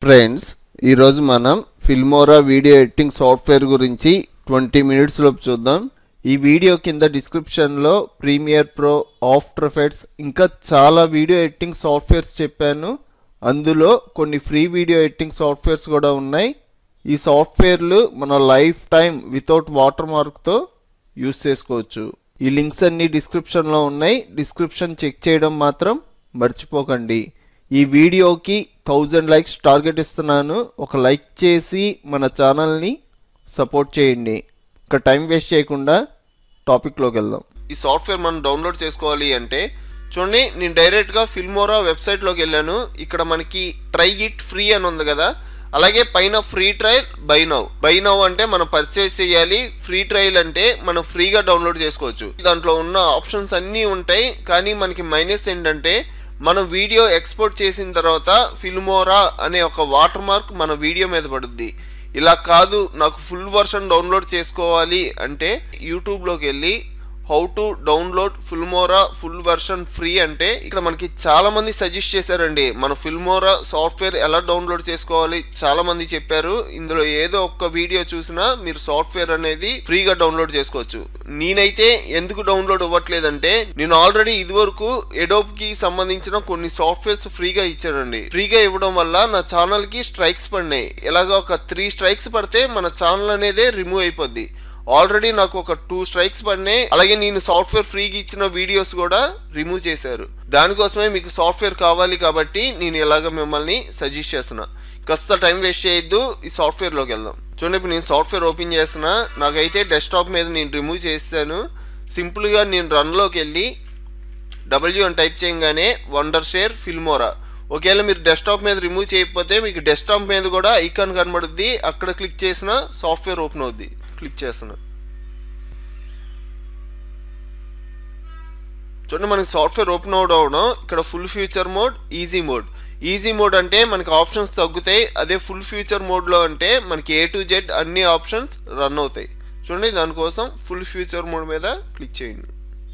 friends ఈరోజు మనం Filmora video editing software గురించి ట్వంటీ మినిట్స్లో చూద్దాం ఈ వీడియో కింద డిస్క్రిప్షన్లో ప్రీమియర్ ప్రో ఆఫ్టర్ ఎఫెక్ట్స్ ఇంకా చాలా వీడియో ఎడిటింగ్ సాఫ్ట్వేర్స్ చెప్పాను అందులో కొన్ని ఫ్రీ వీడియో ఎడిటింగ్ సాఫ్ట్వేర్స్ కూడా ఉన్నాయి ఈ సాఫ్ట్వేర్లు మన లైఫ్ టైం వితౌట్ వాటర్ మార్క్తో యూస్ చేసుకోవచ్చు ఈ లింక్స్ అన్ని డిస్క్రిప్షన్లో ఉన్నాయి డిస్క్రిప్షన్ చెక్ చేయడం మాత్రం మర్చిపోకండి ఈ వీడియోకి థౌజండ్ లైక్స్ టార్గెట్ ఇస్తున్నాను ఒక లైక్ చేసి మన ఛానల్ని సపోర్ట్ చేయండి ఇంకా టైం వేస్ట్ చేయకుండా టాపిక్లోకి వెళ్దాం ఈ సాఫ్ట్వేర్ మనం డౌన్లోడ్ చేసుకోవాలి అంటే చూడండి నేను డైరెక్ట్గా ఫిల్మోరా వెబ్సైట్లోకి వెళ్ళాను ఇక్కడ మనకి ట్రై ఇట్ ఫ్రీ అని ఉంది కదా అలాగే పైన free trial buy now buy now అంటే మనం పర్చేస్ చేయాలి ఫ్రీ ట్రయల్ అంటే మనం ఫ్రీగా డౌన్లోడ్ చేసుకోవచ్చు దాంట్లో ఉన్న ఆప్షన్స్ అన్నీ ఉంటాయి కానీ మనకి మైనస్ ఏంటంటే మనం వీడియో ఎక్స్పోర్ట్ చేసిన తర్వాత ఫిల్మోరా అనే ఒక వాటర్ మార్క్ మన వీడియో మీద పడుద్ది ఇలా కాదు నాకు ఫుల్ వర్షన్ డౌన్లోడ్ చేసుకోవాలి అంటే యూట్యూబ్లోకి వెళ్ళి how to download Filmora full version free అంటే ఇక్కడ మనకి చాలా మంది సజెస్ట్ చేశారండి మన ఫిల్మోరా సాఫ్ట్వేర్ ఎలా డౌన్లోడ్ చేసుకోవాలి చాలా మంది చెప్పారు ఇందులో ఏదో ఒక్క వీడియో చూసినా మీరు సాఫ్ట్వేర్ అనేది ఫ్రీగా డౌన్లోడ్ చేసుకోవచ్చు నేనైతే ఎందుకు డౌన్లోడ్ అవ్వట్లేదంటే నేను ఆల్రెడీ ఇదివరకు ఎడోప్ కి సంబంధించిన కొన్ని సాఫ్ట్వేర్స్ ఫ్రీగా ఇచ్చానండి ఫ్రీగా ఇవ్వడం వల్ల నా ఛానల్ కి స్ట్రైక్స్ పడినాయి ఇలాగ ఒక త్రీ స్ట్రైక్స్ పడితే మన ఛానల్ అనేదే రిమూవ్ అయిపోద్ది ఆల్రెడీ నాకు ఒక టూ స్ట్రైక్స్ పడినాయి అలాగే నేను సాఫ్ట్వేర్ ఫ్రీగా ఇచ్చిన వీడియోస్ కూడా రిమూవ్ చేశారు దానికోసమే మీకు సాఫ్ట్వేర్ కావాలి కాబట్టి నేను ఇలాగ మిమ్మల్ని సజెస్ట్ చేస్తున్నా కాస్త టైం వేస్ట్ చేయొద్దు ఈ సాఫ్ట్వేర్లోకి వెళ్దాం చూడండి ఇప్పుడు నేను సాఫ్ట్వేర్ ఓపెన్ చేస్తున్నా నాకైతే డెస్క్టాప్ మీద నేను రిమూవ్ చేస్తాను సింపుల్గా నేను రన్లోకి వెళ్ళి డబ్ల్యూ అని టైప్ చేయగానే వండర్ షేర్ ఫిల్మోరా ఒకవేళ మీరు డెస్క్టాప్ మీద రిమూవ్ చేయకపోతే మీకు డెస్క్టాప్ మీద కూడా ఐకాన్ కనబడుద్ది అక్కడ క్లిక్ చేసిన సాఫ్ట్వేర్ ఓపెన్ అవుద్ది క్లిక్ చేస్తున్నా చూడండి మనకి సాఫ్ట్వేర్ ఓపెన్ అవుట్ అవడం ఇక్కడ full feature mode easy mode easy mode అంటే మనకి ఆప్షన్స్ తగ్గుతాయి అదే ఫుల్ ఫ్యూచర్ మోడ్లో అంటే మనకి ఏ టు జెడ్ అన్ని ఆప్షన్స్ రన్ అవుతాయి చూడండి దానికోసం ఫుల్ ఫ్యూచర్ మోడ్ మీద క్లిక్ చేయండి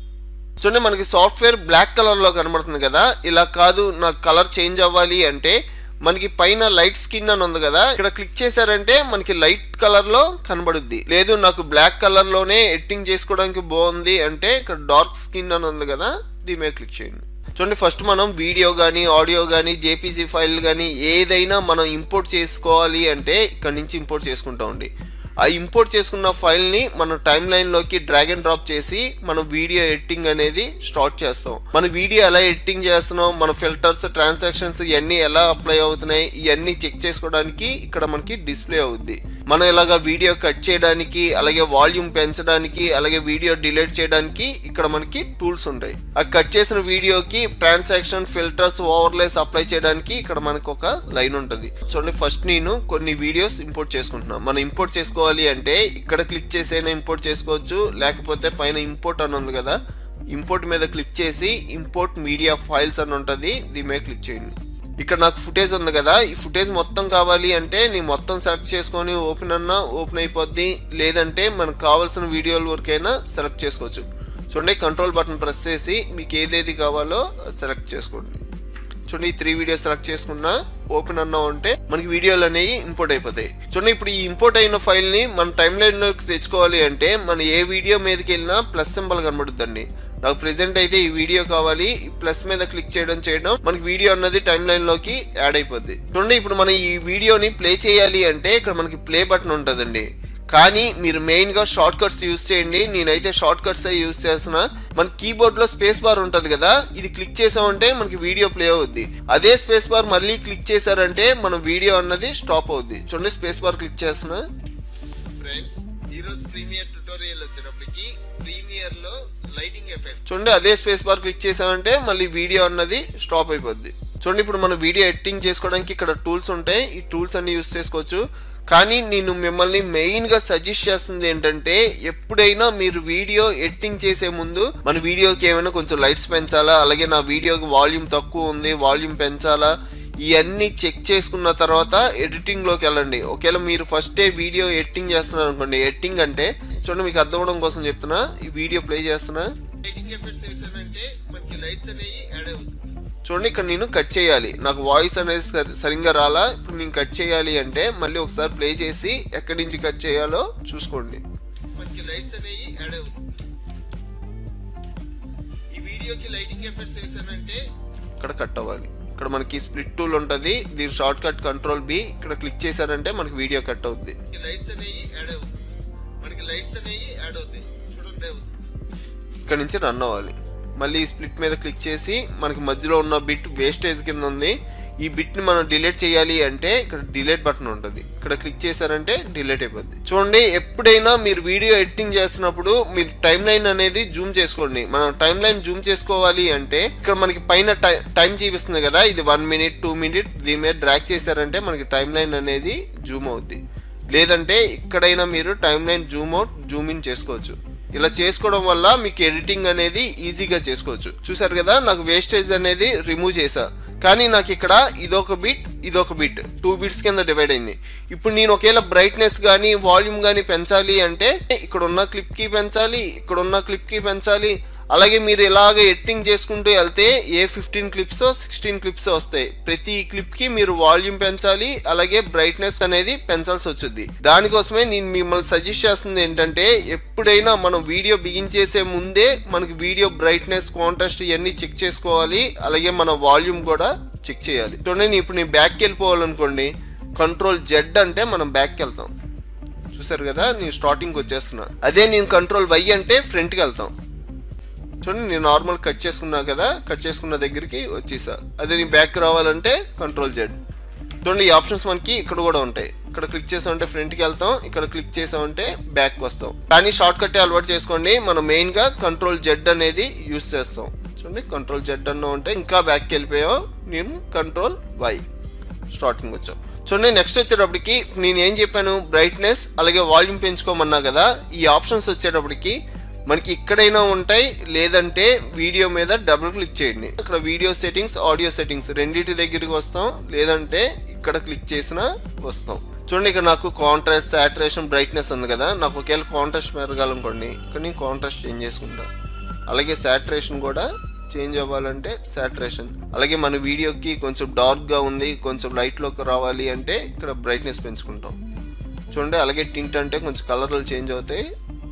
చూడండి మనకి సాఫ్ట్వేర్ బ్లాక్ కలర్లో కనబడుతుంది కదా ఇలా కాదు నాకు కలర్ చేంజ్ అవ్వాలి అంటే మనకి పైన లైట్ స్కిన్ అని ఉంది కదా ఇక్కడ క్లిక్ చేశారంటే మనకి లైట్ కలర్ లో కనబడుద్ది లేదు నాకు బ్లాక్ కలర్ లోనే ఎడిటింగ్ చేసుకోవడానికి బాగుంది అంటే ఇక్కడ డార్క్ స్కిన్ అని ఉంది కదా దీని మీద క్లిక్ చేయండి చూడండి ఫస్ట్ మనం వీడియో కానీ ఆడియో కానీ జేపీజీ ఫైల్ కానీ ఏదైనా మనం ఇంపోర్ట్ చేసుకోవాలి అంటే ఇక్కడ నుంచి ఇంపోర్ట్ చేసుకుంటామండి ఆ ఇంపోర్ట్ చేసుకున్న ఫైల్ని మనం టైం లైన్లోకి డ్రాగ్ అండ్ డ్రాప్ చేసి మనం వీడియో ఎడిటింగ్ అనేది స్టార్ట్ చేస్తాం మన వీడియో ఎలా ఎడిటింగ్ చేస్తున్నాం మన ఫిల్టర్స్ ట్రాన్సాక్షన్స్ ఇవన్నీ ఎలా అప్లై అవుతున్నాయి ఇవన్నీ చెక్ చేసుకోవడానికి ఇక్కడ మనకి డిస్ప్లే అవుద్ది మనం ఇలాగా వీడియో కట్ చేయడానికి అలాగే వాల్యూమ్ పెంచడానికి అలాగే వీడియో డిలీట్ చేయడానికి ఇక్కడ మనకి టూల్స్ ఉంటాయి ఆ కట్ చేసిన వీడియోకి ట్రాన్సాక్షన్ ఫిల్టర్స్ ఓవర్లేస్ అప్లై చేయడానికి ఇక్కడ మనకు ఒక లైన్ ఉంటుంది చూడండి ఫస్ట్ నేను కొన్ని వీడియోస్ ఇంపోర్ట్ చేసుకుంటున్నాను మనం ఇంపోర్ట్ చేసుకోవాలి అంటే ఇక్కడ క్లిక్ చేసైనా ఇంపోర్ట్ చేసుకోవచ్చు లేకపోతే పైన ఇంపోర్ట్ అని ఉంది కదా ఇంపోర్ట్ మీద క్లిక్ చేసి ఇంపోర్ట్ మీడియా ఫైల్స్ అని ఉంటుంది దీని మీద క్లిక్ చేయండి ఇక్కడ నాకు ఫుటేజ్ ఉంది కదా ఈ ఫుటేజ్ మొత్తం కావాలి అంటే నేను మొత్తం సెలెక్ట్ చేసుకొని ఓపెన్ అన్నా ఓపెన్ అయిపోద్ది లేదంటే మనకు కావాల్సిన వీడియోల వరకైనా సెలెక్ట్ చేసుకోవచ్చు చూడండి కంట్రోల్ బటన్ ప్రెస్ చేసి మీకు ఏదేది కావాలో సెలెక్ట్ చేసుకోండి చూడండి ఈ త్రీ వీడియోస్ సెలెక్ట్ చేసుకున్నా ఓపెన్ అన్నా ఉంటే మనకి వీడియోలు అనేవి ఇంపోర్ట్ అయిపోతాయి చూడండి ఇప్పుడు ఈ ఇంపోర్ట్ అయిన ఫైల్ ని మన టైం లైన్ లోకి తెచ్చుకోవాలి అంటే మన ఏ వీడియో మీదకి వెళ్ళినా ప్లస్ సింబల్ కనబడుద్దండి నాకు ప్రెసెంట్ అయితే ఈ వీడియో కావాలి ఈ ప్లస్ మీద క్లిక్ చేయడం చేయడం మనకి వీడియో అన్నది టైం లైన్ లోకి యాడ్ అయిపోద్ది చూడండి ఇప్పుడు మనం ఈ వీడియోని ప్లే చేయాలి అంటే ఇక్కడ మనకి ప్లే బటన్ ఉంటుందండి కానీ మీరు మెయిన్ గా షార్ట్ కట్స్ యూస్ చేయండి నేనైతే షార్ట్ కట్స్ యూస్ చేస్తున్నా మన కీబోర్డ్ లో స్పేస్ బార్ ఉంటది కదా ఇది క్లిక్ చేసామంటే మనకి వీడియో ప్లే అవుద్ది అదే స్పేస్ బార్ మళ్ళీ క్లిక్ చేశారంటే మన వీడియో అన్నది స్టాప్ అవుద్ది చూడండి స్పేస్ బార్ క్లిక్ చేస్తున్నా ఫ్రెండ్స్ ఈరోజు ప్రీమియర్ ట్యూటోరియల్ వచ్చేటప్పటికి ప్రీమియర్ లో లైటింగ్ ఎఫెక్ట్ చూడండి అదే స్పేస్ బార్ క్లిక్ చేసామంటే మళ్ళీ వీడియో అన్నది స్టాప్ అయిపోద్ది చూడండి ఇప్పుడు మనం వీడియో ఎడిటింగ్ చేసుకోవడానికి ఇక్కడ టూల్స్ ఉంటాయి ఈ టూల్స్ అన్ని యూస్ చేసుకోవచ్చు కానీ నేను మిమ్మల్ని మెయిన్గా సజెస్ట్ చేస్తుంది ఏంటంటే ఎప్పుడైనా మీరు వీడియో ఎడిటింగ్ చేసే ముందు మన వీడియోకి ఏమైనా కొంచెం లైట్స్ పెంచాలా అలాగే నా వీడియోకి వాల్యూమ్ తక్కువ ఉంది వాల్యూమ్ పెంచాలా ఇవన్నీ చెక్ చేసుకున్న తర్వాత ఎడిటింగ్లోకి వెళ్ళండి ఒకవేళ మీరు ఫస్టే వీడియో ఎడిటింగ్ చేస్తున్నారు అనుకోండి ఎడిటింగ్ అంటే చూడండి మీకు అర్థం అవడం కోసం చెప్తున్నా ఈ వీడియో ప్లే చేస్తున్నా ఎడిటింగ్ ఎఫెక్ట్స్ వేసానంటే మనకి లైట్స్ అనేవి యాడ్ అవుతుంది చూడండి ఇక్కడ నేను కట్ చేయాలి నాకు వాయిస్ అనేది సరి- సరిగ్గా రాలా ఇప్పుడు నేను కట్ చేయాలి అంటే మళ్ళీ ఒకసారి ప్లే చేసి ఎక్కడి నుంచి కట్ చేయాలో చూసుకోండి మనకి లైట్స్ అనేవి యాడ్ అవుతుంది ఈ వీడియోకి లైటింగ్ ఎఫెక్ట్స్ వేసానంటే ఇక్కడ కట్ అవ్వాలి ఇక్కడ మనకి స్ప్లిట్ టూల్ ఉంటుంది దీని షార్ట్ కట్ కంట్రోల్ బి ఇక్కడ క్లిక్ చేశారంటే మనకి వీడియో కట్ అవుతుంది లైట్స్ అనేవి యాడ్ అవుతుంది మనకి లైట్స్ అనేవి యాడ్ అవుతాయి చూడండి ఇక్కడ నుంచి రన్ అవ్వాలి మళ్ళీ ఈ స్ప్లిట్ మీద క్లిక్ చేసి మనకి మధ్యలో ఉన్న బిట్ వేస్టేజ్ కింద ఉంది ఈ బిట్ ని మనం డిలీట్ చేయాలి అంటే ఇక్కడ డిలీట్ బటన్ ఉంటుంది ఇక్కడ క్లిక్ చేశారంటే డిలీట్ అయిపోద్ది చూడండి ఎప్పుడైనా మీరు వీడియో ఎడిటింగ్ చేస్తున్నప్పుడు మీరు టైం లైన్ అనేది జూమ్ చేసుకోండి మనం టైం లైన్ జూమ్ చేసుకోవాలి అంటే ఇక్కడ మనకి పైన టైం చూపిస్తుంది కదా ఇది వన్ మినిట్ టూ మినిట్ దీని మీద డ్రాగ్ చేశారంటే మనకి టైం లైన్ అనేది జూమ్ అవుద్ది లేదంటే ఇక్కడైనా మీరు timeline zoom out zoom in చేసుకోవచ్చు ఇలా చేసుకోవడం వల్ల మీకు ఎడిటింగ్ అనేది ఈజీగా చేసుకోవచ్చు చూసారు కదా నాకు వేస్టేజ్ అనేది రిమూవ్ చేసా కానీ నాకు ఇక్కడ ఇదొక బిట్ ఇదొక బిట్ టూ బిట్స్ కింద డివైడ్ అయింది ఇప్పుడు నేను ఒకవేళ బ్రైట్నెస్ కానీ వాల్యూమ్ కానీ పెంచాలి అంటే ఇక్కడ ఉన్న క్లిప్ కి పెంచాలి ఇక్కడ ఉన్న క్లిప్ కి పెంచాలి అలాగే మీరు ఇలాగ ఎడిటింగ్ చేసుకుంటూ వెళ్తే ఏ ఫిఫ్టీన్ క్లిప్స్ సిక్స్టీన్ క్లిప్స్ వస్తాయి ప్రతి క్లిప్ కి మీరు వాల్యూమ్ పెంచాలి అలాగే బ్రైట్నెస్ అనేది పెంచాల్సి వచ్చింది దానికోసమే నేను మిమ్మల్ని సజెస్ట్ చేస్తుంది ఏంటంటే ఎప్పుడైనా మనం వీడియో బిగించేసే ముందే మనకి వీడియో బ్రైట్నెస్ కాంట్రాస్ట్ ఇవన్నీ చెక్ చేసుకోవాలి అలాగే మన వాల్యూమ్ కూడా చెక్ చేయాలి చూడండి నేను ఇప్పుడు నేను బ్యాక్కి వెళ్ళిపోవాలనుకోండి కంట్రోల్ జెడ్ అంటే మనం బ్యాక్కి వెళ్తాం చూసారు కదా నేను స్టార్టింగ్కి వచ్చేస్తున్నా అదే నేను కంట్రోల్ వై అంటే ఫ్రంట్కి వెళ్తాం చూడండి నేను నార్మల్ కట్ చేసుకున్నా కదా కట్ చేసుకున్న దగ్గరికి వచ్చేసా అదే నీ బ్యాక్ రావాలంటే కంట్రోల్ జెడ్ చూడండి ఈ ఆప్షన్స్ మనకి ఇక్కడ కూడా ఉంటాయి ఇక్కడ క్లిక్ చేసామంటే ఫ్రంట్కి వెళ్తాం ఇక్కడ క్లిక్ చేసామంటే బ్యాక్ వస్తాం కానీ షార్ట్ కట్ అలవాటు చేసుకోండి మనం మెయిన్గా కంట్రోల్ జెడ్ అనేది యూస్ చేస్తాం చూడండి కంట్రోల్ జెడ్ అన్న ఉంటే ఇంకా బ్యాక్కి వెళ్ళిపోయాం నేను కంట్రోల్ వై స్టార్టింగ్ వచ్చాం చూడండి నెక్స్ట్ వచ్చేటప్పటికి నేను ఏం చెప్పాను బ్రైట్నెస్ అలాగే వాల్యూమ్ పెంచుకోమన్నా కదా ఈ ఆప్షన్స్ వచ్చేటప్పటికి మనకి ఇక్కడైనా ఉంటాయి లేదంటే వీడియో మీద డబుల్ క్లిక్ చేయండి ఇక్కడ వీడియో సెట్టింగ్స్ ఆడియో సెట్టింగ్స్ రెండింటి దగ్గరికి వస్తాం లేదంటే ఇక్కడ క్లిక్ చేసినా వస్తాం చూడండి ఇక్కడ నాకు కాంట్రాస్ట్ సాచురేషన్ బ్రైట్నెస్ ఉంది కదా నాకు ఒకవేళ కాంట్రాస్ట్ పెరగాలనుకోండి ఇక్కడ నేను కాంట్రాస్ట్ చేంజ్ చేసుకుంటా అలాగే సాచురేషన్ కూడా చేంజ్ అవ్వాలంటే సాచురేషన్ అలాగే మన వీడియోకి కొంచెం డార్క్గా ఉంది కొంచెం లైట్లోకి రావాలి అంటే ఇక్కడ బ్రైట్నెస్ పెంచుకుంటాం చూడండి అలాగే టింట్ అంటే కొంచెం కలర్లు చేంజ్ అవుతాయి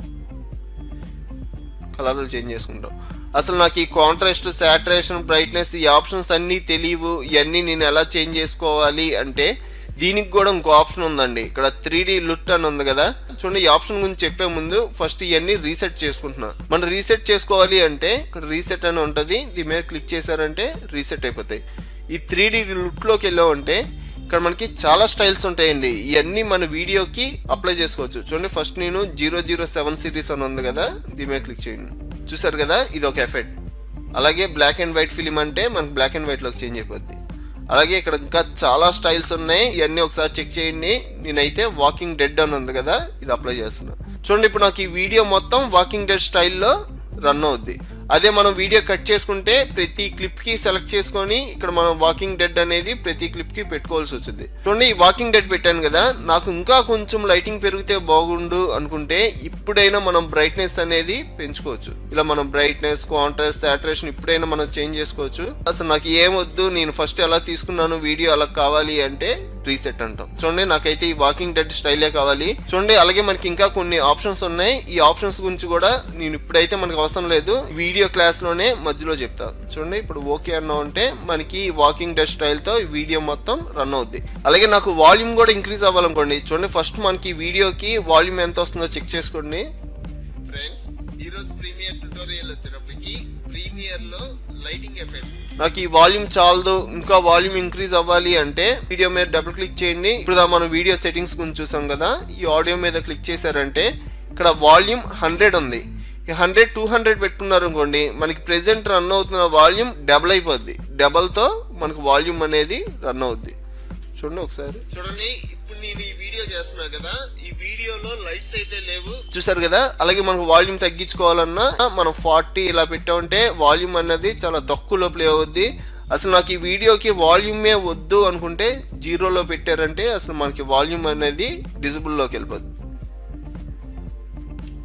కలర్లు చేంజ్ చేసుకుంటాం అసలు నాకు ఈ కాంట్రాస్ట్ సాచురేషన్ బ్రైట్నెస్ ఈ ఆప్షన్స్ అన్నీ తెలియవు ఇవన్నీ నేను ఎలా చేంజ్ చేసుకోవాలి అంటే దీనికి కూడా ఇంకో ఆప్షన్ ఉందండి ఇక్కడ త్రీ డి లుట్ అని ఉంది కదా చూడండి ఈ ఆప్షన్ గురించి చెప్పే ముందు ఫస్ట్ ఇవన్నీ రీసెట్ చేసుకుంటున్నా మనం రీసెట్ చేసుకోవాలి అంటే ఇక్కడ రీసెట్ అని ఉంటుంది దీని మీద క్లిక్ చేశారంటే రీసెట్ అయిపోతాయి ఈ త్రీ డి లుట్లోకి వెళ్ళామంటే ఇక్కడ మనకి చాలా స్టైల్స్ ఉంటాయండి ఇవన్నీ మన వీడియోకి అప్లై చేసుకోవచ్చు చూడండి ఫస్ట్ నేను జీరో జీరో సెవెన్ సిరీస్ అని ఉంది కదా దీని మీద క్లిక్ చేయండి చూసారు కదా ఇది ఒక ఎఫెక్ట్ అలాగే బ్లాక్ అండ్ వైట్ ఫిలిం అంటే మనకి బ్లాక్ అండ్ వైట్లోకి చేంజ్ అయిపోద్ది అలాగే ఇక్కడ ఇంకా చాలా స్టైల్స్ ఉన్నాయి ఇవన్నీ ఒకసారి చెక్ చేయండి నేనైతే వాకింగ్ డెడ్ అని ఉంది కదా ఇది అప్లై చేస్తున్నా చూడండి ఇప్పుడు నాకు ఈ వీడియో మొత్తం వాకింగ్ డెడ్ స్టైల్లో రన్ అవుద్ది అదే మనం వీడియో కట్ చేసుకుంటే ప్రతి క్లిప్ కి సెలెక్ట్ చేసుకొని ఇక్కడ మనం వాకింగ్ డెడ్ అనేది ప్రతి క్లిప్ కి పెట్టుకోవాల్సి వచ్చింది చూడండి ఈ వాకింగ్ డెడ్ పెట్టాను కదా నాకు ఇంకా కొంచెం లైటింగ్ పెరిగితే బాగుండు అనుకుంటే ఇప్పుడైనా మనం బ్రైట్నెస్ అనేది పెంచుకోవచ్చు ఇలా మనం బ్రైట్నెస్ కాంట్రాస్ట్ సాచురేషన్ ఇప్పుడైనా మనం చేంజ్ చేసుకోవచ్చు అసలు నాకు ఏమొద్దు నేను ఫస్ట్ ఎలా తీసుకున్నాను వీడియో అలా కావాలి అంటే రీసెట్ అంటాం చూడండి నాకైతే ఈ వాకింగ్ డెడ్ స్టైలే కావాలి చూడండి అలాగే మనకి ఇంకా కొన్ని ఆప్షన్స్ ఉన్నాయి ఈ ఆప్షన్స్ గురించి కూడా నేను ఇప్పుడైతే మనకు అవసరం లేదు వీడియో క్లాస్ లోనే మధ్యలో చెప్తా చూడండి ఇప్పుడు ఓకే అన్నా ఉంటే మనకి వాకింగ్ డెడ్ స్టైల్ తో ఈ వీడియో మొత్తం రన్ అవుద్ది అలాగే నాకు వాల్యూమ్ కూడా ఇంక్రీజ్ అవ్వాలనుకోండి చూడండి ఫస్ట్ మనకి వీడియోకి వాల్యూమ్ ఎంత వస్తుందో చెక్ చేసుకోండి ఫ్రెండ్స్ ఈరోజు ప్రీమియర్ ట్యూటోరియల్ వచ్చేటప్పటికి ప్రీమియర్ లో లైటింగ్ ఎఫెక్ట్స్ నాకు ఈ వాల్యూమ్ చాలదు ఇంకా వాల్యూమ్ ఇంక్రీజ్ అవ్వాలి అంటే వీడియో మీద డబుల్ క్లిక్ చేయండి ఇప్పుడు దా మనం వీడియో సెట్టింగ్స్ గురించి చూసాం కదా ఈ ఆడియో మీద క్లిక్ చేశారంటే ఇక్కడ వాల్యూమ్ హండ్రెడ్ ఉంది ఈ హండ్రెడ్ టూ హండ్రెడ్ పెట్టుకున్నారు అనుకోండి మనకి ప్రెసెంట్ రన్ అవుతున్న వాల్యూమ్ డబల్ అయిపోద్ది డబల్తో మనకు వాల్యూమ్ అనేది రన్ అవుద్ది చూడండి ఒకసారి చూడండి ఇప్పుడు నేను ఈ వీడియో చేస్తున్నా కదా ఈ వీడియోలో లైట్స్ అయితే లేవు చూసారు కదా అలాగే మనకు వాల్యూమ్ తగ్గించుకోవాలన్నా మనం ఫార్టీ ఇలా పెట్టామంటే వాల్యూమ్ అనేది చాలా తక్కువలో ప్లే అవుద్ది అసలు నాకు ఈ వీడియోకి వాల్యూమే వద్దు అనుకుంటే జీరోలో పెట్టారంటే అసలు మనకి వాల్యూమ్ అనేది డిజిబుల్లోకి వెళ్ళిపోద్ది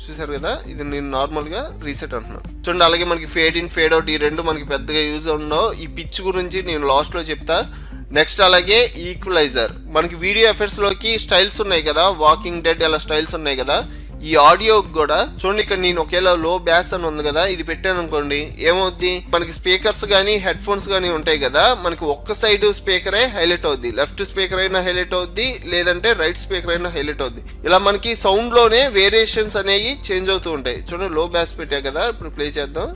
చూసారు కదా ఇది నేను నార్మల్గా రీసెట్ అంటున్నాను చూడండి అలాగే మనకి ఫేడ్ ఇన్ ఫేడ్ అవుట్ ఈ రెండు మనకి పెద్దగా యూజ్ ఉండవు ఈ పిచ్ గురించి నేను లాస్ట్లో చెప్తా నెక్స్ట్ అలాగే ఈక్వలైజర్ మనకి వీడియో ఎఫెక్ట్స్ లోకి స్టైల్స్ ఉన్నాయి కదా వాకింగ్ డెడ్ అలా స్టైల్స్ ఉన్నాయి కదా ఈ ఆడియో కూడా చూడండి ఇక్కడ నేను ఒకేలా లో బ్యాస్ అని ఉంది కదా ఇది పెట్టాను అనుకోండి ఏమవుద్ది మనకి స్పీకర్స్ కానీ హెడ్ ఫోన్స్ కానీ ఉంటాయి కదా మనకి ఒక్క సైడ్ స్పీకరే హైలైట్ అవుద్ది లెఫ్ట్ స్పీకర్ అయినా హైలైట్ అవుద్ది లేదంటే రైట్ స్పీకర్ అయినా హైలైట్ అవుద్ది ఇలా మనకి సౌండ్ లోనే వేరియేషన్స్ అనేవి చేంజ్ అవుతూ ఉంటాయి చూడండి లో బ్యాస్ పెట్టా కదా ఇప్పుడు ప్లే చేద్దాం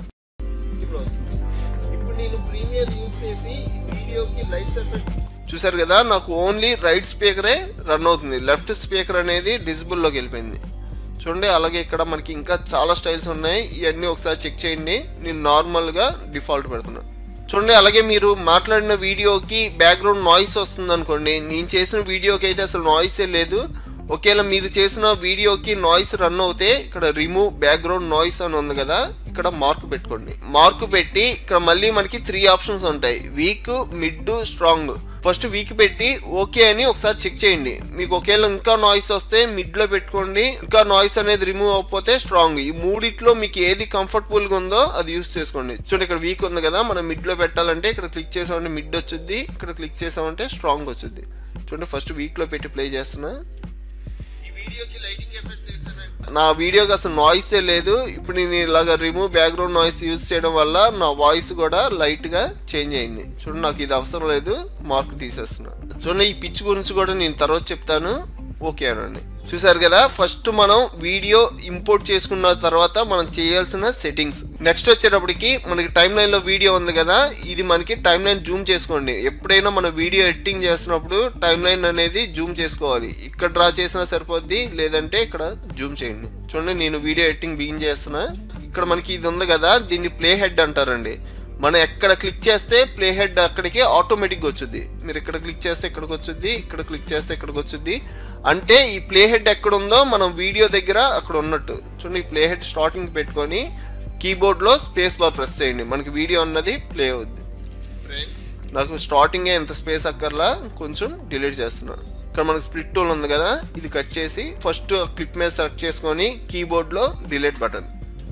ఇప్పుడు నేను ప్రీమియర్ యూస్ చేసి వీడియోకి లైట్స్ ఎఫెక్ట్ చూసారు కదా నాకు ఓన్లీ రైట్ స్పీకరే రన్ అవుతుంది లెఫ్ట్ స్పీకర్ అనేది డిజిబుల్లోకి వెళ్ళిపోయింది చూడండి అలాగే ఇక్కడ మనకి ఇంకా చాలా స్టైల్స్ ఉన్నాయి ఇవన్నీ ఒకసారి చెక్ చేయండి నేను నార్మల్గా డిఫాల్ట్ పెడుతున్నాను చూడండి అలాగే మీరు మాట్లాడిన వీడియోకి బ్యాక్గ్రౌండ్ నాయిస్ వస్తుంది అనుకోండి నేను చేసిన వీడియోకి అయితే అసలు నాయిసే లేదు ఒకవేళ మీరు చేసిన వీడియోకి నాయిస్ రన్ అవుతే ఇక్కడ రిమూవ్ బ్యాక్గ్రౌండ్ నాయిస్ అని ఉంది కదా ఇక్కడ మార్క్ పెట్టుకోండి మార్క్ పెట్టి ఇక్కడ మళ్ళీ మనకి త్రీ ఆప్షన్స్ ఉంటాయి weak mid strong first weak పెట్టి ఓకే అని ఒకసారి చెక్ చేయండి మీకు ఒకవేళ ఇంకా నాయిస్ వస్తే మిడ్ లో పెట్టుకోండి ఇంకా నాయిస్ అనేది రిమూవ్ అవ్వకపోతే స్ట్రాంగ్ ఈ మూడిట్లో మీకు ఏది కంఫర్టబుల్ గా ఉందో అది యూస్ చేసుకోండి చూడండి ఇక్కడ వీక్ ఉంది కదా మనం మిడ్ లో పెట్టాలంటే ఇక్కడ క్లిక్ చేసామంటే మిడ్ వచ్చుద్ది ఇక్కడ క్లిక్ చేసామంటే స్ట్రాంగ్ వచ్చుద్ది చూడండి ఫస్ట్ వీక్ లో పెట్టి ప్లే చేస్తున్నా ఈ వీడియోకి లైటింగ్ ఎఫెక్ట్స్ నా వీడియోకి అసలు నాయిసే లేదు ఇప్పుడు నేను ఇలాగ రిమూవ్ బ్యాక్గ్రౌండ్ నాయిస్ యూజ్ చేయడం వల్ల నా వాయిస్ కూడా లైట్ గా చేంజ్ అయింది చూడండి నాకు ఇది అవసరం లేదు మార్క్ తీసేస్తున్నా చూడండి ఈ పిచ్ గురించి కూడా నేను తర్వాత చెప్తాను ఓకే అనండి చూసారు కదా ఫస్ట్ మనం వీడియో ఇంపోర్ట్ చేసుకున్న తర్వాత మనం చేయాల్సిన సెట్టింగ్స్ నెక్స్ట్ వచ్చేటప్పటికి మనకి టైం లైన్ లో వీడియో ఉంది కదా ఇది మనకి టైం లైన్ జూమ్ చేసుకోండి ఎప్పుడైనా మన వీడియో ఎడిటింగ్ చేస్తున్నప్పుడు టైం లైన్ అనేది జూమ్ చేసుకోవాలి ఇక్కడ డ్రా చేసినా సరిపోద్ది లేదంటే ఇక్కడ జూమ్ చేయండి చూడండి నేను వీడియో ఎడిటింగ్ బిగిన్ చేస్తున్నా ఇక్కడ మనకి ఇది ఉంది కదా దీన్ని ప్లే హెడ్ అంటారండి మనం ఎక్కడ క్లిక్ చేస్తే ప్లే హెడ్ అక్కడికి ఆటోమేటిక్గా వచ్చుద్ది మీరు ఇక్కడ క్లిక్ చేస్తే ఇక్కడికి వచ్చుద్ది ఇక్కడ క్లిక్ చేస్తే ఇక్కడికి వచ్చుద్ది అంటే ఈ ప్లే హెడ్ ఎక్కడ ఉందో మనం వీడియో దగ్గర అక్కడ ఉన్నట్టు చూడండి ఈ ప్లే హెడ్ స్టార్టింగ్ పెట్టుకొని కీబోర్డ్లో స్పేస్ బార్ ప్రెస్ చేయండి మనకి వీడియో అన్నది ప్లే అవుద్ది నాకు స్టార్టింగే ఎంత స్పేస్ అక్కర్లా కొంచెం డిలీట్ చేస్తున్నాను ఇక్కడ మనకి స్ప్లిట్ టూల్ ఉంది కదా ఇది కట్ చేసి ఫస్ట్ క్లిప్ మీద సెలెక్ట్ చేసుకొని కీబోర్డ్లో డిలీట్ బటన్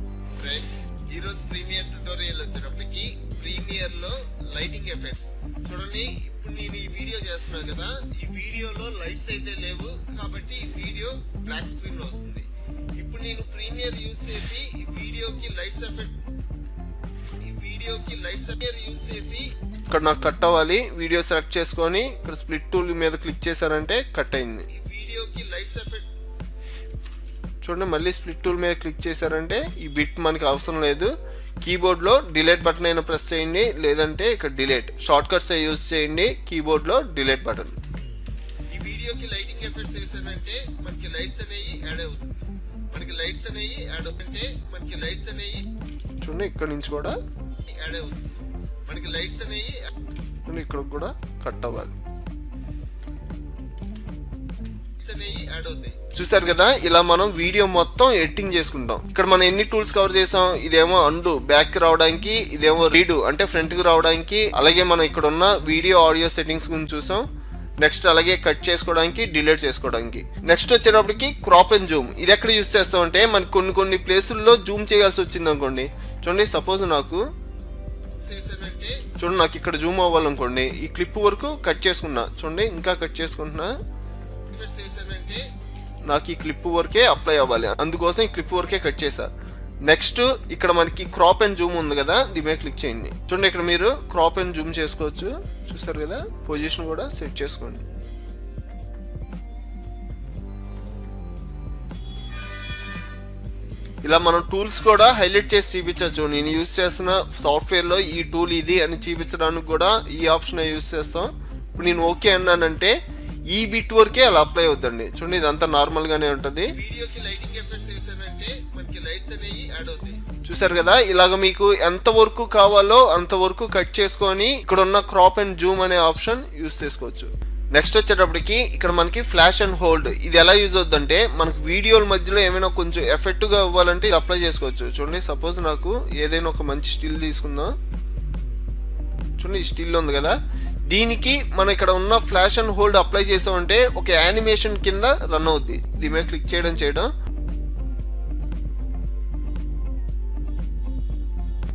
ఈరోజు ప్రీమియర్ ట్యూటోరియల్ వచ్చేటప్పటికి ప్రీమియర్ లో లైటింగ్ ఎఫెక్ట్స్ చూడండి ఇప్పుడు నేను ఈ వీడియో చేస్తున్నాను కదా ఈ వీడియోలో లైట్స్ అయితే లేవు కాబట్టి ఈ వీడియో బ్లాక్ స్క్రీన్ లో వస్తుంది ఇప్పుడు నేను ప్రీమియర్ యూస్ చేసి ఈ వీడియోకి లైట్స్ ఎఫెక్ట్ ఈ వీడియోకి లైట్స్ ఎఫెక్ట్ యూస్ చేసి ఇక్కడ నాకు కట్ అవ్వాలి వీడియో సెలెక్ట్ చేసుకొని ఇక్కడ స్ప్లిట్ టూల్ మీద క్లిక్ చేశారంటే కట్ అయింది ఈ వీడియోకి లైట్స్ ఎఫెక్ట్ చూడండి మళ్ళీ స్ప్లిట్ టూల్ మీద క్లిక్ చేశారంటే ఈ బిట్ మనకి అవసరం లేదు కీబోర్డ్లో డిలీట్ బటన్ అయినా ప్రెస్ చేయండి లేదంటే ఇక్కడ డిలీట్ షార్ట్ కట్స్ యూజ్ చేయండి కీబోర్డ్లో డిలీట్ బటన్ ఈ వీడియోకి లైటింగ్ ఎఫెక్ట్స్ వేసానంటే మనకి లైట్స్ అనేవి యాడ్ అవుతుంది మనకి లైట్స్ అనేవి యాడ్ అవుతుంటే మనకి లైట్స్ అనేవి చూడండి ఇక్కడ నుంచి కూడా యాడ్ అవుతుంది మనకి లైట్స్ అనేవి చూడండి ఇక్కడ కూడా కట్ అవ్వాలి అనేవి యాడ్ అవుతాయి చూసారు కదా ఇలా మనం వీడియో మొత్తం ఎడిటింగ్ చేసుకుంటాం ఇక్కడ మనం ఎన్ని టూల్స్ కవర్ చేసాం ఇదేమో అండు బ్యాక్ కి రావడానికి ఇదేమో రీడు అంటే ఫ్రంట్ కి రావడానికి అలాగే మనం ఇక్కడ ఉన్న వీడియో ఆడియో సెట్టింగ్స్ గురించి చూసాం నెక్స్ట్ అలాగే కట్ చేసుకోవడానికి డిలీట్ చేసుకోవడానికి నెక్స్ట్ వచ్చేటప్పటికి క్రాప్ అండ్ జూమ్ ఇది ఎక్కడ యూస్ చేస్తాం అంటే మనకి కొన్ని కొన్ని ప్లేసుల్లో జూమ్ చేయాల్సి వచ్చింది అనుకోండి చూడండి సపోజ్ నాకు చూడండి నాకు ఇక్కడ జూమ్ అవ్వాలనుకోండి ఈ క్లిప్ వరకు కట్ చేసుకున్నా చూడండి ఇంకా కట్ చేసుకుంటున్నా నాకు ఈ క్లిప్ వరకే అప్లై అవ్వాలి అందుకోసం ఈ క్లిప్ వరకే కట్ చేశా నెక్స్ట్ ఇక్కడ మనకి క్రాప్ అండ్ జూమ్ ఉంది కదా దీని మీద క్లిక్ చేయండి చూడండి ఇక్కడ మీరు క్రాప్ అండ్ జూమ్ చేసుకోవచ్చు చూసారు కదా పొజిషన్ కూడా సెట్ చేసుకోండి ఇలా మనం టూల్స్ కూడా హైలైట్ చేసి చూపించవచ్చు నేను యూస్ చేస్తున్న సాఫ్ట్వేర్లో ఈ టూల్ ఇది అని చూపించడానికి కూడా ఈ ఆప్షన్ యూస్ చేస్తాం ఇప్పుడు నేను ఓకే అన్నానంటే ఈ బిట్ వరకే అలా అప్లై అవుతుంది చూడండి ఇదంతా నార్మల్ గానే ఉంటది వీడియోకి లైటింగ్ ఎఫెక్ట్స్ వేసానంటే మనకి లైట్స్ అనేవి యాడ్ అవుతాయి చూసారు కదా ఇలాగ మీకు ఎంత వరకు కావాలో అంత వరకు కట్ చేసుకొని ఇక్కడ ఉన్న క్రాప్ అండ్ జూమ్ అనే ఆప్షన్ యూస్ చేసుకోవచ్చు నెక్స్ట్ వచ్చేటప్పటికి ఇక్కడ మనకి ఫ్లాష్ అండ్ హోల్డ్ ఇది ఎలా యూజ్ అవుతుందంటే మనకి వీడియోల మధ్యలో ఏమైనా కొంచెం ఎఫెక్ట్ గా ఇవ్వాలంటే ఇది అప్లై చేసుకోవచ్చు చూడండి సపోజ్ నాకు ఏదైనా ఒక మంచి స్టిల్ తీసుకుందాం చూడండి ఈ స్టిల్ ఉంది కదా దీనికి మనం ఇక్కడ ఉన్న ఫ్లాష్ అండ్ హోల్డ్ అప్లై చేసామంటే ఒక యానిమేషన్ కింద రన్ అవుద్ది దీని మీద క్లిక్ చేయడం చేయడం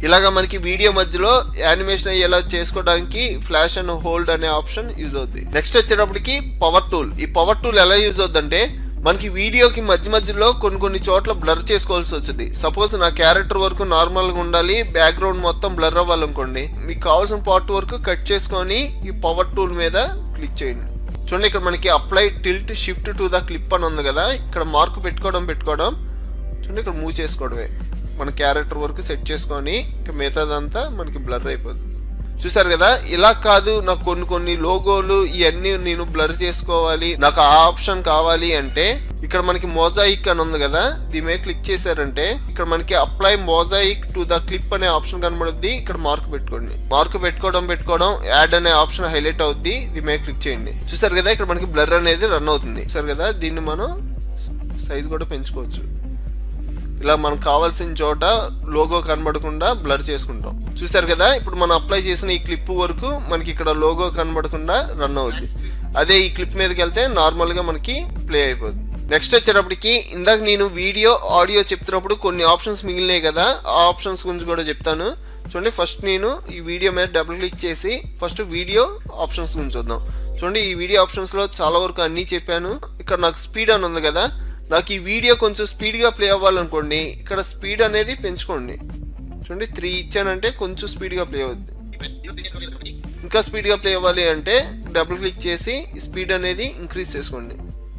ఇలాగా మనకి వీడియో మధ్యలో యానిమేషన్ అయ్యేలా చేసుకోవడానికి ఫ్లాష్ అండ్ హోల్డ్ అనే ఆప్షన్ యూజ్ అవుద్ది నెక్స్ట్ వచ్చేటప్పటికి పవర్ టూల్ ఈ పవర్ టూల్ ఎలా యూజ్ అవుద్దంటే మనకి వీడియోకి మధ్య మధ్యలో కొన్ని కొన్ని చోట్ల బ్లర్ చేసుకోవాల్సి వచ్చింది సపోజ్ నా క్యారెక్టర్ వరకు నార్మల్గా ఉండాలి బ్యాక్గ్రౌండ్ మొత్తం బ్లర్ అవ్వాలనుకోండి మీకు కావాల్సిన పార్ట్ వరకు కట్ చేసుకొని ఈ పవర్ టూల్ మీద క్లిక్ చేయండి చూడండి ఇక్కడ మనకి apply tilt shift to the clip అని ఉంది కదా ఇక్కడ మార్క్ పెట్టుకోవడం పెట్టుకోవడం చూడండి ఇక్కడ మూవ్ చేసుకోవడమే మన క్యారెక్టర్ వరకు సెట్ చేసుకొని ఇంకా మిగతాదంతా మనకి బ్లర్ అయిపోద్ది చూసారు కదా ఇలా కాదు నాకు కొన్ని కొన్ని లోగోలు ఇవన్నీ నేను బ్లర్ చేసుకోవాలి నాకు ఆ ఆప్షన్ కావాలి అంటే ఇక్కడ మనకి మోజాయిక్ అని ఉంది కదా దీని మీద క్లిక్ చేశారంటే ఇక్కడ మనకి apply mosaic to the clip అనే ఆప్షన్ కనబడుద్ది ఇక్కడ మార్క్ పెట్టుకోండి మార్క్ పెట్టుకోవడం పెట్టుకోవడం యాడ్ అనే ఆప్షన్ హైలైట్ అవుద్ది దీని మీద క్లిక్ చేయండి చూసారు కదా ఇక్కడ మనకి బ్లర్ అనేది రన్ అవుతుంది చూసారు కదా దీన్ని మనం సైజ్ కూడా పెంచుకోవచ్చు ఇలా మనకు కావాల్సిన చోట లోగో కనబడకుండా బ్లర్ చేసుకుంటాం చూసారు కదా ఇప్పుడు మనం అప్లై చేసిన ఈ క్లిప్ వరకు మనకి ఇక్కడ లోగో కనబడకుండా రన్ అవుద్ది అదే ఈ క్లిప్ మీదకి వెళ్తే నార్మల్గా మనకి ప్లే అయిపోద్ది నెక్స్ట్ వచ్చేటప్పటికి ఇందాక నేను వీడియో ఆడియో చెప్తున్నప్పుడు కొన్ని ఆప్షన్స్ మిగిలినాయి కదా ఆ ఆప్షన్స్ గురించి కూడా చెప్తాను చూడండి ఫస్ట్ నేను ఈ వీడియో మీద డబుల్ క్లిక్ చేసి ఫస్ట్ వీడియో ఆప్షన్స్ గురించి చూద్దాం చూడండి ఈ వీడియో ఆప్షన్స్లో చాలా వరకు అన్నీ చెప్పాను ఇక్కడ నాకు స్పీడ్ అని ఉంది కదా నాకు ఈ వీడియో కొంచెం స్పీడ్గా ప్లే అవ్వాలనుకోండి ఇక్కడ స్పీడ్ అనేది పెంచుకోండి చూడండి త్రీ ఇచ్చానంటే కొంచెం స్పీడ్గా ప్లే అవుద్ది ఇంకా స్పీడ్గా ప్లే అవ్వాలి అంటే డబుల్ క్లిక్ చేసి స్పీడ్ అనేది ఇంక్రీజ్ చేసుకోండి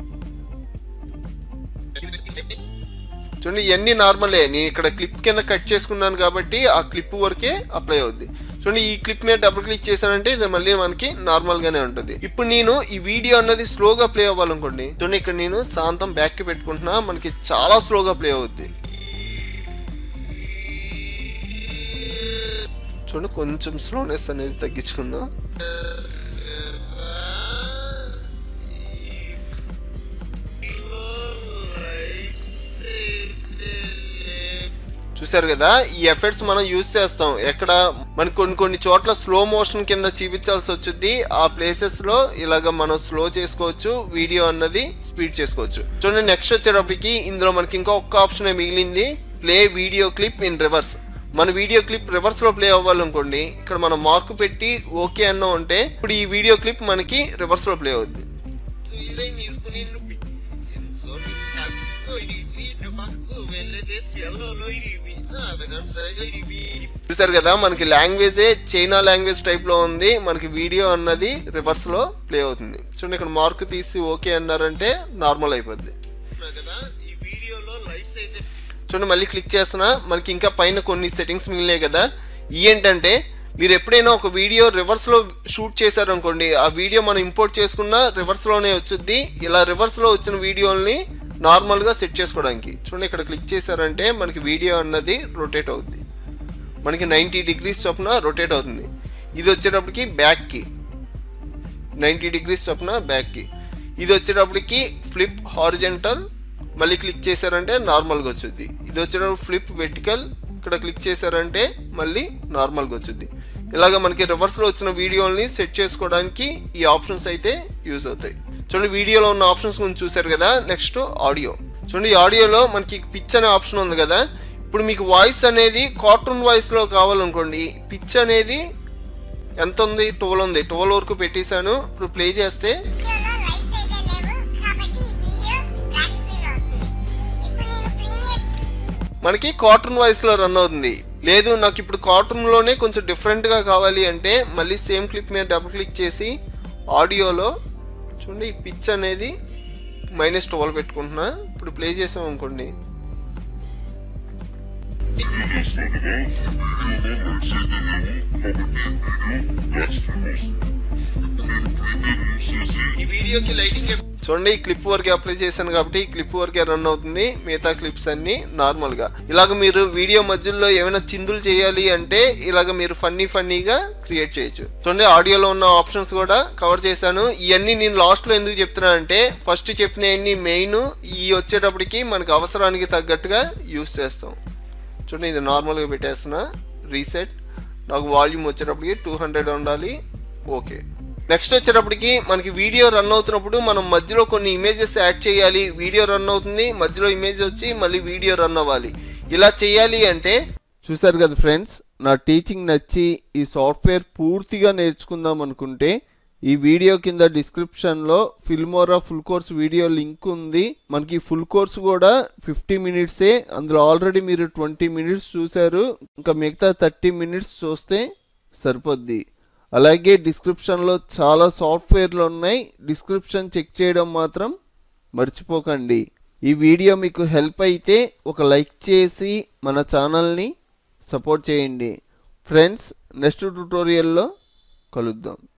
చూడండి ఇవన్నీ నార్మలే నేను ఇక్కడ క్లిప్ కింద కట్ చేసుకున్నాను కాబట్టి ఆ క్లిప్ వరకే అప్లై అవుద్ది చూడండి ఈ క్లిప్ మీద డబుల్ క్లిక్ చేశానంటే ఇది మళ్ళీ మనకి నార్మల్ గానే ఉంటుంది ఇప్పుడు నేను ఈ వీడియో అన్నది స్లోగా ప్లే అవ్వాలనుకోండి చూడండి ఇక్కడ నేను శాంతం బ్యాక్ కి పెట్టుకుంటున్నా మనకి చాలా స్లోగా ప్లే అవుద్ది చూడండి కొంచెం స్లోనెస్ అనేది తగ్గించుకుందాం చూసారు కదా ఈ ఎఫెక్ట్స్ మనం యూజ్ చేస్తాం ఎక్కడ మనకి కొన్ని కొన్ని చోట్ల స్లో మోషన్ కింద చూపించాల్సి వచ్చింది ఆ ప్లేసెస్ లో ఇలాగ మనం స్లో చేసుకోవచ్చు వీడియో అన్నది స్పీడ్ చేసుకోవచ్చు చూడండి నెక్స్ట్ వచ్చేటప్పటికి ఇందులో మనకి ఇంకా ఒక్క ఆప్షన్ మిగిలింది play video clip in reverse మన వీడియో క్లిప్ రివర్స్ లో ప్లే అవ్వాలనుకోండి ఇక్కడ మనం మార్క్ పెట్టి ఓకే అన్నా ఉంటే ఇప్పుడు ఈ వీడియో క్లిప్ మనకి రివర్స్ లో ప్లే అవుద్ది చూసారు కదా మనకి లాంగ్వేజే చైనా లాంగ్వేజ్ టైప్ లో ఉంది మనకి వీడియో అన్నది రివర్స్ లో ప్లే అవుతుంది చూడండి ఇక్కడ మార్క్ తీసి ఓకే అన్నారంటే నార్మల్ అయిపోద్ది చూడండి మళ్ళీ క్లిక్ చేస్తున్నా మనకి ఇంకా పైన కొన్ని సెట్టింగ్స్ మిగిలినాయి కదా ఈ ఏంటంటే మీరు ఎప్పుడైనా ఒక వీడియో రివర్స్ లో షూట్ చేశారనుకోండి ఆ వీడియో మనం ఇంపోర్ట్ చేసుకున్నా రివర్స్ లోనే వచ్చుద్ది ఇలా రివర్స్ లో వచ్చిన వీడియోల్ని నార్మల్ గా సెట్ చేసుకోవడానికి చూడండి ఇక్కడ క్లిక్ చేశారంటే మనకి వీడియో అన్నది రొటేట్ అవుద్ది మనకి నైంటీ డిగ్రీస్ చొప్పున రొటేట్ అవుతుంది ఇది వచ్చేటప్పటికి బ్యాక్కి నైంటీ డిగ్రీస్ చొప్పున బ్యాక్కి ఇది వచ్చేటప్పటికి ఫ్లిప్ హారిజెంటల్ మళ్ళీ క్లిక్ చేశారంటే నార్మల్గా వచ్చుద్ది ఇది వచ్చేటప్పుడు ఫ్లిప్ వెర్టికల్ ఇక్కడ క్లిక్ చేశారంటే మళ్ళీ నార్మల్గా వచ్చుద్ది ఇలాగ మనకి రివర్స్లో వచ్చిన వీడియోని సెట్ చేసుకోవడానికి ఈ ఆప్షన్స్ అయితే యూజ్ అవుతాయి చూడండి వీడియోలో ఉన్న ఆప్షన్స్ గురించి చూసారు కదా నెక్స్ట్ ఆడియో చూడండి ఈ ఆడియోలో మనకి పిచ్ అనే ఆప్షన్ ఉంది కదా ఇప్పుడు మీకు వాయిస్ అనేది కార్టూన్ వాయిస్లో కావాలనుకోండి పిచ్ అనేది ఎంత ఉంది ట్వెల్వ్ ఉంది ట్వెల్వ్ వరకు పెట్టేశాను ఇప్పుడు ప్లే చేస్తే వీడియోలో రైట్ సైడ్ లేవు కాబట్టి వీడియో బ్లాక్ స్క్రీన్ వస్తుంది ఇప్పుడు నేను ప్రీమియర్ మనకి కార్టూన్ వాయిస్ లో రన్ అవుతుంది లేదు నాకు ఇప్పుడు కార్టూన్ లోనే కొంచెం డిఫరెంట్ గా కావాలి అంటే మళ్ళీ సేమ్ క్లిప్ మీద డబుల్ క్లిక్ చేసి ఆడియోలో చూడండి ఈ పిచ్ అనేది మైనస్ ట్వెల్వ్ పెట్టుకుంటున్నా ఇప్పుడు ప్లే చేసాం అనుకోండి ఈ వీడియోకి లైటింగ్ చూడండి ఈ క్లిప్ వరకు అప్లై చేశాను కాబట్టి ఈ క్లిప్ వరకే రన్ అవుతుంది మిగతా క్లిప్స్ అన్ని నార్మల్ గా ఇలాగ మీరు వీడియో మధ్యలో ఏమైనా చిందులు చేయాలి అంటే ఇలాగ మీరు ఫన్నీ ఫన్నీగా క్రియేట్ చేయొచ్చు చూడండి ఆడియోలో ఉన్న ఆప్షన్స్ కూడా కవర్ చేశాను ఇవన్నీ నేను లాస్ట్ లో ఎందుకు చెప్తున్నా అంటే ఫస్ట్ చెప్పినవన్నీ మెయిన్ ఈ వచ్చేటప్పటికి మనకు అవసరానికి తగ్గట్టుగా యూస్ చేస్తాం చూడండి ఇది నార్మల్గా పెట్టేస్తున్నా రీసెట్ నాకు వాల్యూమ్ వచ్చేటప్పటికి టూ హండ్రెడ్ ఉండాలి ఓకే నెక్స్ట్ వచ్చేటప్పటికి మనకి వీడియో రన్ అవుతున్నప్పుడు మనం మధ్యలో కొన్ని ఇమేజెస్ యాడ్ చేయాలి వీడియో రన్ అవుతుంది మధ్యలో ఇమేజ్ వచ్చి మళ్ళీ వీడియో రన్ అవ్వాలి ఇలా చేయాలి అంటే చూసారు కదా ఫ్రెండ్స్ నా టీచింగ్ నచ్చి ఈ సాఫ్ట్వేర్ పూర్తిగా నేర్చుకుందాం అనుకుంటే ఈ వీడియో కింద డిస్క్రిప్షన్లో Filmora full course video link ఉంది మనకి ఫుల్ కోర్స్ కూడా ఫిఫ్టీ మినిట్సే అందులో ఆల్రెడీ మీరు ట్వంటీ మినిట్స్ చూశారు ఇంకా మిగతా థర్టీ మినిట్స్ చూస్తే సరిపోద్ది అలాగే డిస్క్రిప్షన్లో చాలా సాఫ్ట్వేర్లు ఉన్నాయి డిస్క్రిప్షన్ చెక్ చేయడం మాత్రం మర్చిపోకండి ఈ వీడియో మీకు హెల్ప్ అయితే ఒక లైక్ చేసి మన ఛానల్ని సపోర్ట్ చేయండి ఫ్రెండ్స్ నెక్స్ట్ ట్యూటోరియల్లో కలుద్దాం